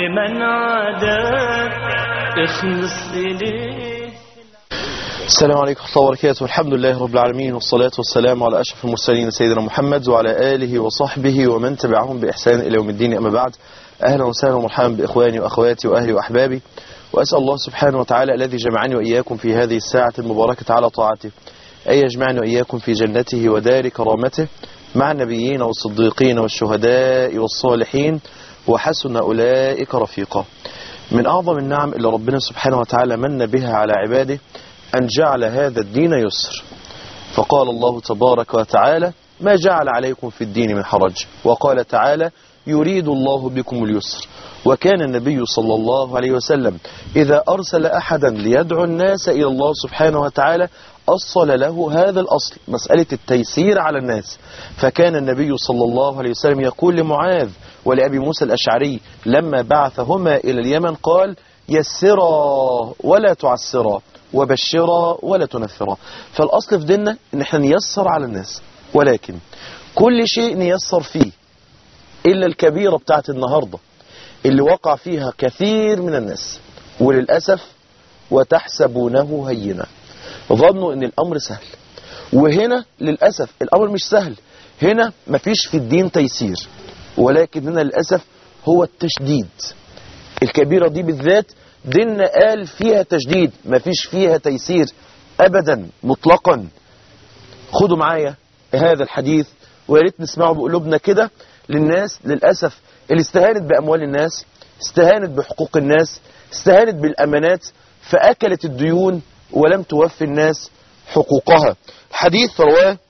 من عاداك اخلص إليه السلام عليكم ورحمة الله وبركاته الحمد لله رب العالمين والصلاة والسلام على أشرف المرسلين سيدنا محمد وعلى آله وصحبه ومن تبعهم بإحسان إلى يوم الدين أما بعد أهلا وسهلا ومرحبا بإخواني وأخواتي وأهلي وأحبابي وأسأل الله سبحانه وتعالى الذي جمعني وإياكم في هذه الساعة المباركة على طاعته أن يجمعني وإياكم في جنته ودار كرامته مع النبيين والصديقين والشهداء والصالحين وحسن أولئك رفيقا من أعظم النعم اللي ربنا سبحانه وتعالى من بها على عباده أن جعل هذا الدين يسر فقال الله تبارك وتعالى ما جعل عليكم في الدين من حرج وقال تعالى يريد الله بكم اليسر وكان النبي صلى الله عليه وسلم إذا أرسل أحدا ليدعو الناس إلى الله سبحانه وتعالى أصل له هذا الأصل مسألة التيسير على الناس فكان النبي صلى الله عليه وسلم يقول لمعاذ ولأبي موسى الأشعري لما بعثهما إلى اليمن قال يسرا ولا تعسرا وبشرا ولا تنفرا فالأصل في ديننا ان احنا نيسر على الناس ولكن كل شيء نيسر فيه إلا الكبيرة بتاعت النهاردة اللي وقع فيها كثير من الناس وللأسف وتحسبونه هينا ظنوا ان الأمر سهل وهنا للأسف الأمر مش سهل هنا مفيش في الدين تيسير ولكن هنا للأسف هو التشديد الكبيرة دي بالذات ديننا قال فيها تشديد مفيش فيها تيسير أبدا مطلقا خدوا معايا هذا الحديث ويا ريت نسمعه بقلوبنا كده للناس للأسف اللي استهانت بأموال الناس استهانت بحقوق الناس استهانت بالأمانات فأكلت الديون ولم توفي الناس حقوقها الحديث رواه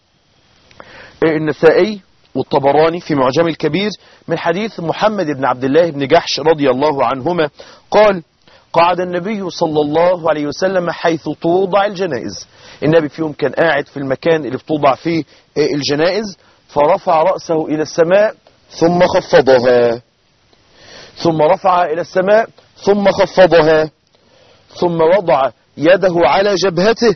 النسائي والطبراني في معجم الكبير من حديث محمد بن عبد الله بن جحش رضي الله عنهما قال قعد النبي صلى الله عليه وسلم حيث توضع الجنائز النبي فيهم كان قاعد في المكان اللي بتوضع فيه الجنائز فرفع رأسه إلى السماء ثم خفضها ثم رفع إلى السماء ثم خفضها ثم وضع يده على جبهته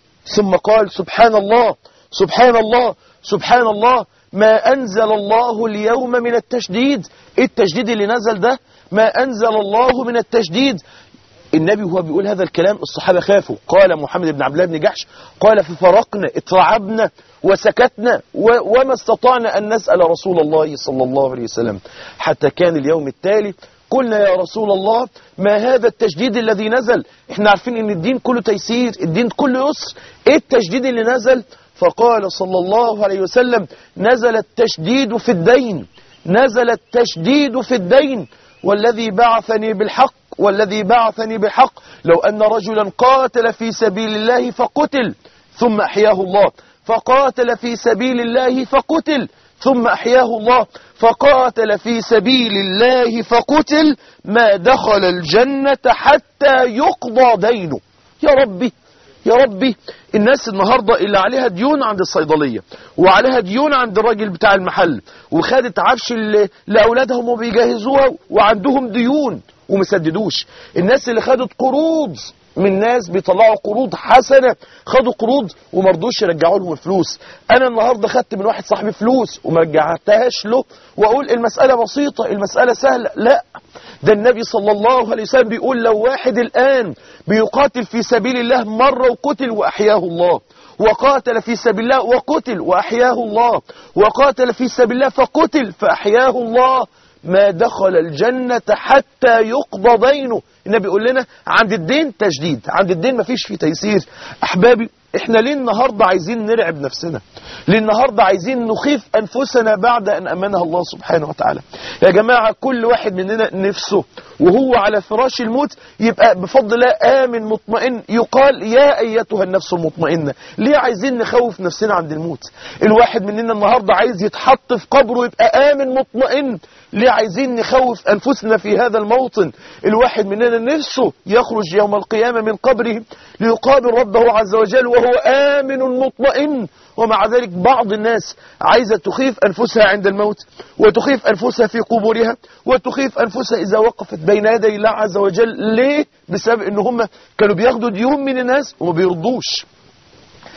ثم قال سبحان الله سبحان الله سبحان الله ما أنزل الله اليوم من التشديد التشديد اللي نزل ده ما أنزل الله من التشديد النبي هو بيقول هذا الكلام الصحابة خافوا قال محمد بن عبد الله بن جحش قال ففرقنا اترعبنا وسكتنا وما استطعنا أن نسأل رسول الله صلى الله عليه وسلم حتى كان اليوم التالي قلنا يا رسول الله ما هذا التشديد الذي نزل احنا عارفين ان الدين كله تيسير الدين كله يسر ايه التشديد اللي نزل فقال صلى الله عليه وسلم نزل التشديد في الدين نزل التشديد في الدين والذي بعثني بالحق والذي بعثني بالحق لو أن رجلا قاتل في سبيل الله فقتل ثم أحياه الله فقاتل في سبيل الله فقتل ثم أحياه الله فقاتل في سبيل الله فقتل ما دخل الجنة حتى يقضى دينه يا ربي يا ربي الناس النهاردة اللي عليها ديون عند الصيدلية وعليها ديون عند الراجل بتاع المحل وخدت عفش لأولادهم وبيجهزوها وعندهم ديون ومسددوش الناس اللي خدت قروض من ناس بيطلعوا قروض حسنة خدوا قروض ومرضوش يرجعوا لهم الفلوس انا النهاردة خدت من واحد صاحبي فلوس وما رجعتهاش له واقول المسألة بسيطة المسألة سهلة لا ده النبي صلى الله عليه وسلم بيقول لو واحد الآن بيقاتل في سبيل الله مرة وقتل وأحياه الله وقاتل في سبيل الله وقتل وأحياه الله وقاتل في سبيل الله فقتل فأحياه الله ما دخل الجنة حتى يقضى دينه النبي يقول لنا عند الدين تجديد عند الدين مفيش فيه تيسير أحبابي احنا ليه النهاردة عايزين نرعب نفسنا ليه النهاردة عايزين نخيف أنفسنا بعد أن أمنها الله سبحانه وتعالى يا جماعة كل واحد مننا نفسه وهو على فراش الموت يبقى بفضل الله آمن مطمئن يقال يا أيتها النفس المطمئنة ليه عايزين نخوف نفسنا عند الموت الواحد مننا النهاردة عايز يتحط في قبره يبقى آمن مطمئن ليه عايزين نخوف أنفسنا في هذا الموطن الواحد مننا نفسه يخرج يوم القيامة من قبره ليقابل ربه عز وجل وهو آمن مطمئن ومع ذلك بعض الناس عايزة تخيف أنفسها عند الموت وتخيف أنفسها في قبورها وتخيف أنفسها إذا وقفت بين يدي الله عز وجل ليه؟ بسبب أن هم كانوا بياخدوا ديون من الناس وما بيرضوش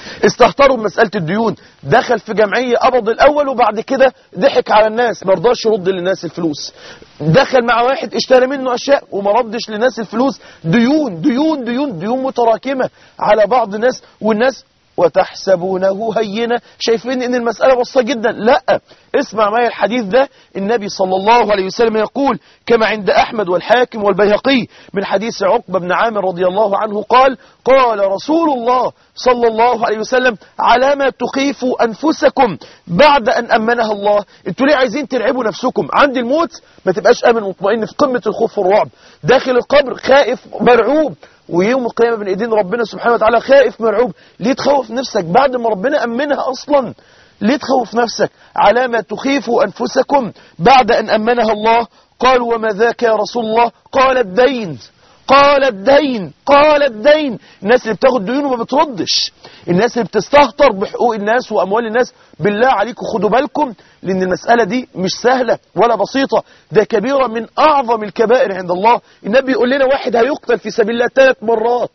استهتروا بمسألة الديون دخل في جمعية قبض الأول وبعد كده ضحك على الناس ما رضاش يرد للناس الفلوس دخل مع واحد اشترى منه أشياء وما ردش للناس الفلوس ديون ديون ديون ديون متراكمة على بعض الناس والناس وتحسبونه هينة شايفين ان المسألة بسيطة جدا لا اسمع معي الحديث ده النبي صلى الله عليه وسلم يقول كما عند أحمد والحاكم والبيهقي من حديث عقبة بن عامر رضي الله عنه قال قال رسول الله صلى الله عليه وسلم على ما تخيفوا أنفسكم بعد أن أمنها الله انتوا ليه عايزين ترعبوا نفسكم عند الموت ما تبقاش أمن مطمئن في قمة الخوف والرعب داخل القبر خائف مرعوب ويوم القيامة بين ايدين ربنا سبحانه وتعالى خائف مرعوب ليه تخوف نفسك بعد ما ربنا أمنها أصلا ليه تخوف نفسك على ما تخيفوا أنفسكم بعد أن أمنها الله قالوا وما ذاك يا رسول الله قال الدين قال الدين قال الدين الناس اللي بتاخد ديون وما بتردش الناس اللي بتستهتر بحقوق الناس وأموال الناس بالله عليكم خدوا بالكم لأن المسألة دي مش سهلة ولا بسيطة ده كبيرة من أعظم الكبائر عند الله النبي يقول لنا واحد هيقتل في سبيل الله ثلاث مرات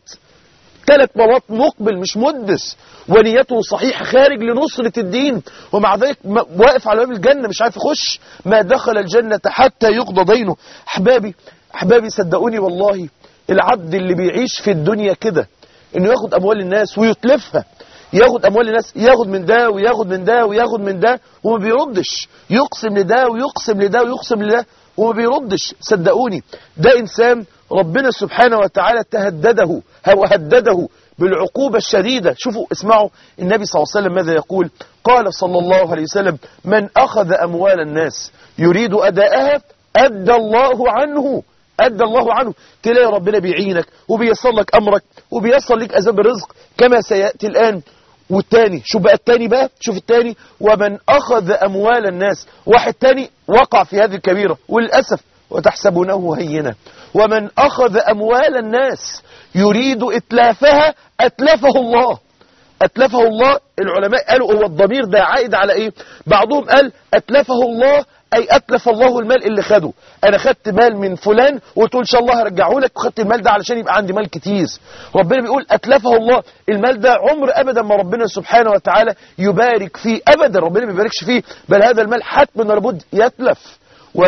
ثلاث مرات مقبل مش مدس ونيته صحيحة خارج لنصرة الدين ومع ذلك واقف على باب الجنة مش عارف يخش ما دخل الجنة حتى يقضى دينه أحبابي أحبابي صدقوني والله العبد اللي بيعيش في الدنيا كده انه ياخد اموال الناس ويتلفها ياخد اموال الناس ياخد من ده وياخد من ده وياخد من ده وما بيردش يقسم لده ويقسم لده ويقسم لده وما بيردش صدقوني ده انسان ربنا سبحانه وتعالى تهدده او هدده بالعقوبة الشديدة شوفوا اسمعوا النبي صلى الله عليه وسلم ماذا يقول قال صلى الله عليه وسلم من أخذ أموال الناس يريد أداءها أدى الله عنه أدى الله عنه تلاقي ربنا بيعينك وبيسر لك أمرك وبيسر لك أسباب الرزق كما سيأتي الآن والتاني شوف بقى التاني بقى شوف التاني ومن أخذ أموال الناس واحد تاني وقع في هذه الكبيرة وللأسف وتحسبونه هينا ومن أخذ أموال الناس يريد إتلافها أتلفه الله أتلفه الله العلماء قالوا هو الضمير ده عائد على إيه بعضهم قال أتلفه الله أي أتلف الله المال اللي خده أنا خدت مال من فلان وقلت له إن شاء الله هرجعه لك وخدت المال ده علشان يبقى عندي مال كتير ربنا بيقول أتلفه الله المال ده عمر أبدا ما ربنا سبحانه وتعالى يبارك فيه أبدا ربنا ما بيباركش فيه بل هذا المال حتما لابد يتلف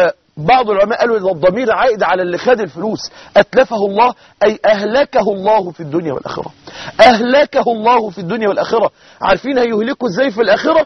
وبعض العلماء قالوا إن الضمير عائد على اللي خد الفلوس أتلفه الله أي أهلكه الله في الدنيا والآخرة أهلكه الله في الدنيا والآخرة عارفين هيهلكه إزاي في الآخرة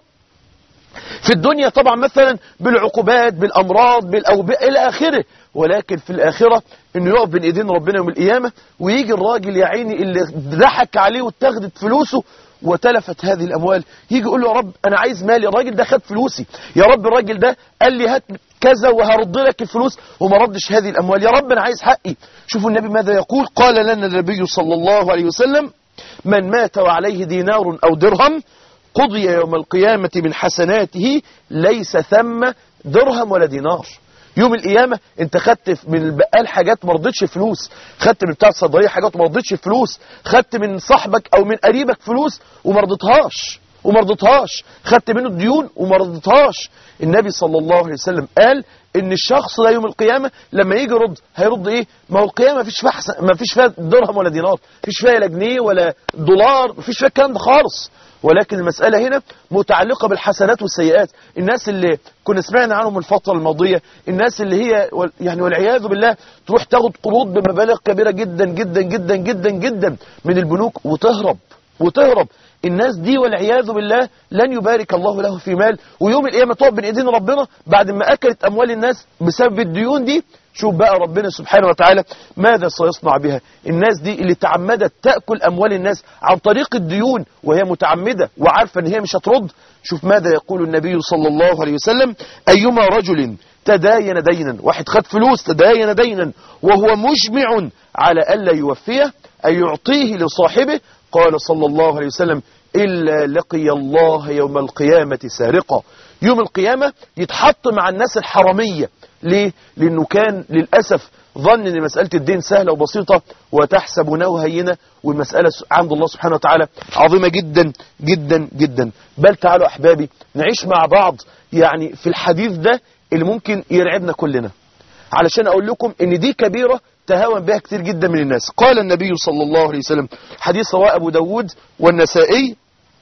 في الدنيا طبعا مثلا بالعقوبات بالأمراض بالأوبئة إلى آخره ولكن في الآخرة إنه يقف بين إيدين ربنا يوم القيامة ويجي الراجل يا عيني اللي ضحك عليه واتخذت فلوسه وتلفت هذه الأموال يجي يقول له يا رب أنا عايز مالي الراجل ده خد فلوسي يا رب الراجل ده قال لي هات كذا وهرد لك الفلوس وما ردش هذه الأموال يا رب أنا عايز حقي شوفوا النبي ماذا يقول قال لنا النبي صلى الله عليه وسلم من مات وعليه دينار أو درهم قضي يوم القيامة من حسناته ليس ثم درهم ولا دينار يوم القيامة انت خدت من البقال حاجات ما رضتش فلوس خدت من بتاع الصيدليه حاجات ما رضتش فلوس خدت من صاحبك او من قريبك فلوس وما رضتهاش وما رضتهاش خدت منه الديون وما رضتهاش النبي صلى الله عليه وسلم قال ان الشخص ده يوم القيامة لما يجي يرد هيرد ايه ما هو القيامة مفيش فيها حسن مفيش فيها درهم ولا دينار مفيش فيها لا جنيه ولا دولار مفيش فيها الكلام ده خالص ولكن المسألة هنا متعلقة بالحسنات والسيئات الناس اللي كنا سمعنا عنهم الفترة الماضية الناس اللي هي يعني والعياذ بالله تروح تاخد قروض بمبالغ كبيرة جدا جدا جدا جدا جدا من البنوك وتهرب وتهرب الناس دي والعياذ بالله لن يبارك الله له في مال ويوم القيامة تقف بين ايدين ربنا بعد ما أكلت أموال الناس بسبب الديون دي شوف بقى ربنا سبحانه وتعالى ماذا سيصنع بها الناس دي اللي تعمدت تأكل أموال الناس عن طريق الديون وهي متعمدة وعارفة ان هي مش هترد شوف ماذا يقول النبي صلى الله عليه وسلم أيما رجل تداين دينا واحد خد فلوس تداين دينا وهو مجمع على ألا يوفيه أي يعطيه لصاحبه قال صلى الله عليه وسلم إلا لقي الله يوم القيامة سارقا يوم القيامة يتحط مع الناس الحرامية ليه؟ لأنه كان للأسف ظن أن مسألة الدين سهلة وبسيطة وتحسبونه هينة والمسألة عند الله سبحانه وتعالى عظيمة جدا جدا جدا بل تعالوا أحبابي نعيش مع بعض يعني في الحديث ده اللي ممكن يرعبنا كلنا علشان أقول لكم أن دي كبيرة تهاون بها كتير جدا من الناس قال النبي صلى الله عليه وسلم حديث رواه أبو داود والنسائي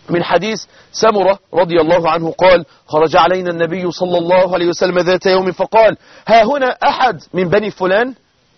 من حديث سمرة رضي الله عنه قال خرج علينا النبي صلى الله عليه وسلم ذات يوم فقال ها هنا أحد من بني فلان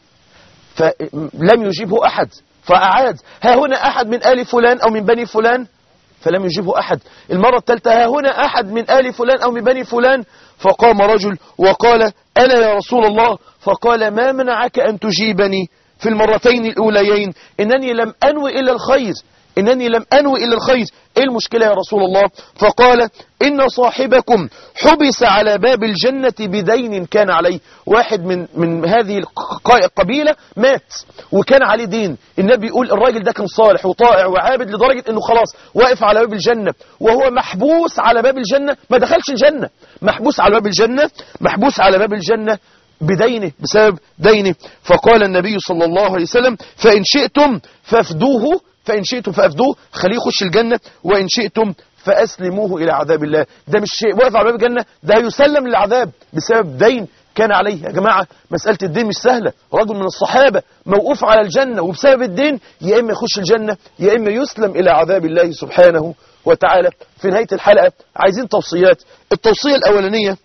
فلم يجيبه أحد فأعاد ها هنا أحد من آل فلان أو من بني فلان فلم يجيبه أحد المرة الثالثة ها هنا أحد من آل فلان أو من بني فلان فقام رجل وقال أنا يا رسول الله فقال ما منعك أن تجيبني في المرتين الأوليين إنني لم أنوي إلا الخير إنني لم أنوي إلا الخير إيه المشكلة يا رسول الله فقال إن صاحبكم حبس على باب الجنة بدين كان عليه واحد من من هذه الق- القبيلة مات وكان عليه دين النبي يقول الراجل ده كان صالح وطائع وعابد لدرجة انه خلاص واقف على باب الجنة وهو محبوس على باب الجنة ما دخلش الجنة محبوس على باب الجنة محبوس على باب الجنة بدينه بسبب دينه فقال النبي صلى الله عليه وسلم فإن شئتم فافدوه فإن شئتم فأفدوه خليه يخش الجنة وإن شئتم فأسلموه إلى عذاب الله ده مش شيء واقف على باب الجنة ده هيسلم للعذاب بسبب دين كان عليه يا جماعة مسألة الدين مش سهلة رجل من الصحابة موقوف على الجنة وبسبب الدين يا إما يخش الجنة يا إما يسلم إلى عذاب الله سبحانه وتعالى في نهاية الحلقة عايزين توصيات التوصية الأولانية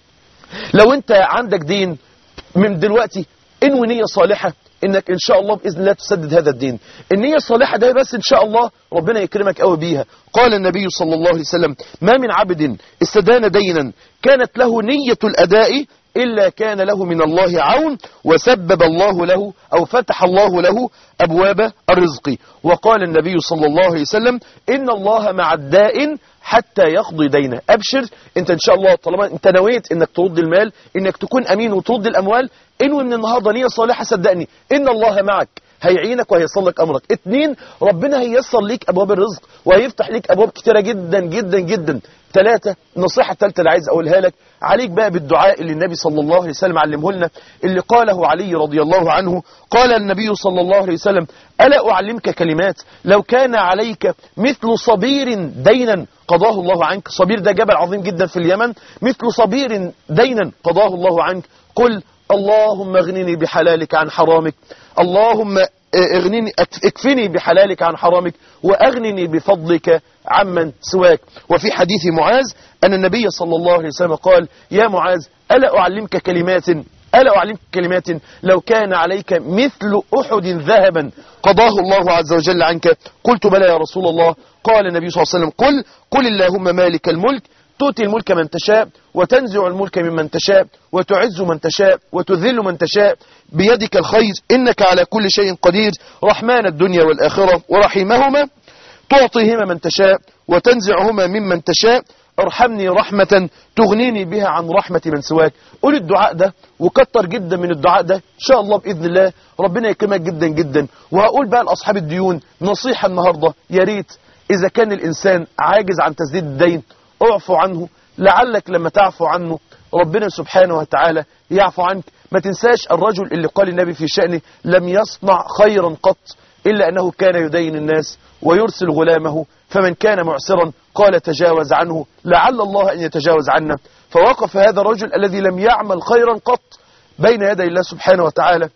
لو انت عندك دين من دلوقتي انوي نية صالحة انك ان شاء الله باذن الله تسدد هذا الدين النية الصالحة ده بس ان شاء الله ربنا يكرمك قوي بيها قال النبي صلى الله عليه وسلم ما من عبد استدان دينا كانت له نية الاداء إلا كان له من الله عون وسبب الله له أو فتح الله له أبواب الرزق وقال النبي صلى الله عليه وسلم إن الله مع الدائن حتى يقضي دينه أبشر أنت إن شاء الله طالما أنت نويت أنك ترد المال أنك تكون أمين وترد الأموال انوي من النهاردة نية صالحة صدقني إن الله معك هيعينك وهيصل لك أمرك اتنين ربنا هييسر ليك أبواب الرزق وهيفتح ليك أبواب كتيرة جدا جدا جدا ثلاثة النصيحة الثالثة اللي عايز أقولها لك عليك بقى بالدعاء اللي النبي صلى الله عليه وسلم علمه لنا اللي قاله علي رضي الله عنه قال النبي صلى الله عليه وسلم ألا أعلمك كلمات لو كان عليك مثل صبير دينا قضاه الله عنك صبير ده جبل عظيم جدا في اليمن مثل صبير دينا قضاه الله عنك قل اللهم اغنني بحلالك عن حرامك اللهم اغنني اكفني بحلالك عن حرامك واغنني بفضلك عمن سواك وفي حديث معاذ أن النبي صلى الله عليه وسلم قال يا معاذ ألا أعلمك كلمات ألا أعلمك كلمات لو كان عليك مثل أحد ذهبا قضاه الله عز وجل عنك قلت بلى يا رسول الله قال النبي صلى الله عليه وسلم قل قل اللهم مالك الملك تؤتي الملك من تشاء وتنزع الملك ممن تشاء وتعز من تشاء وتذل من تشاء بيدك الخير إنك على كل شيء قدير رحمن الدنيا والآخرة ورحيمهما تعطيهما من تشاء وتنزعهما ممن تشاء ارحمني رحمة تغنيني بها عن رحمة من سواك قول الدعاء ده وكتر جدا من الدعاء ده ان شاء الله بإذن الله ربنا يكرمك جدا جدا وهقول بقى لأصحاب الديون نصيحة النهاردة يا ريت إذا كان الإنسان عاجز عن تسديد الدين اعفو عنه لعلك لما تعفو عنه ربنا سبحانه وتعالى يعفو عنك ما تنساش الرجل اللي قال النبي في شأنه لم يصنع خيرا قط إلا أنه كان يدين الناس ويرسل غلامه فمن كان معسرا قال تجاوز عنه لعل الله أن يتجاوز عنا فوقف هذا الرجل الذي لم يعمل خيرا قط بين يدي الله سبحانه وتعالى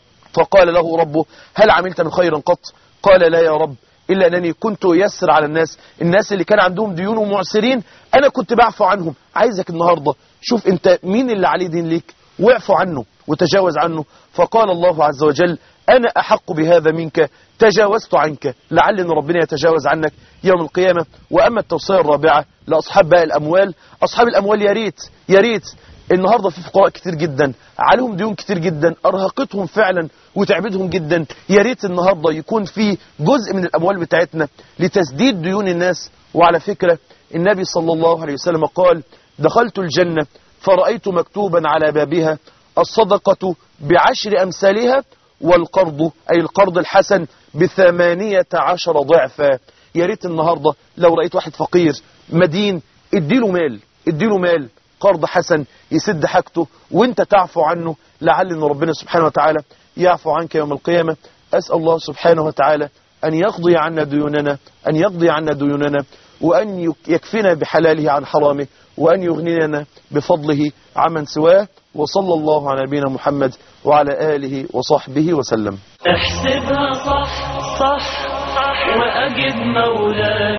فقال له ربه هل عملت من خير قط قال لا يا رب إلا أنني كنت يسر على الناس الناس اللي كان عندهم ديون ومعسرين أنا كنت بعفو عنهم عايزك النهاردة شوف أنت مين اللي عليه دين ليك واعفو عنه وتجاوز عنه فقال الله عز وجل أنا أحق بهذا منك تجاوزت عنك لعل أن ربنا يتجاوز عنك يوم القيامة وأما التوصية الرابعة لأصحاب بقى الأموال أصحاب الأموال يا ريت يا ريت النهاردة في فقراء كتير جدا عليهم ديون كتير جدا أرهقتهم فعلا وتعبدهم جدا يا ريت النهاردة يكون في جزء من الأموال بتاعتنا لتسديد ديون الناس وعلى فكرة النبي صلى الله عليه وسلم قال دخلت الجنة فرأيت مكتوبا على بابها الصدقة بعشر أمثالها والقرض أي القرض الحسن بثمانية عشر ضعفا يا ريت النهاردة لو رأيت واحد فقير مدين اديله مال اديله مال قرض حسن يسد حاجته وانت تعفو عنه لعل ان ربنا سبحانه وتعالى يعفو عنك يوم القيامة أسأل الله سبحانه وتعالى أن يقضي عنا ديوننا أن يقضي عنا ديوننا وأن يكفنا بحلاله عن حرامه وأن يغنينا بفضله عمن سواه وصلى الله على نبينا محمد وعلى آله وصحبه وسلم احسبها صح صح وأجد مولاك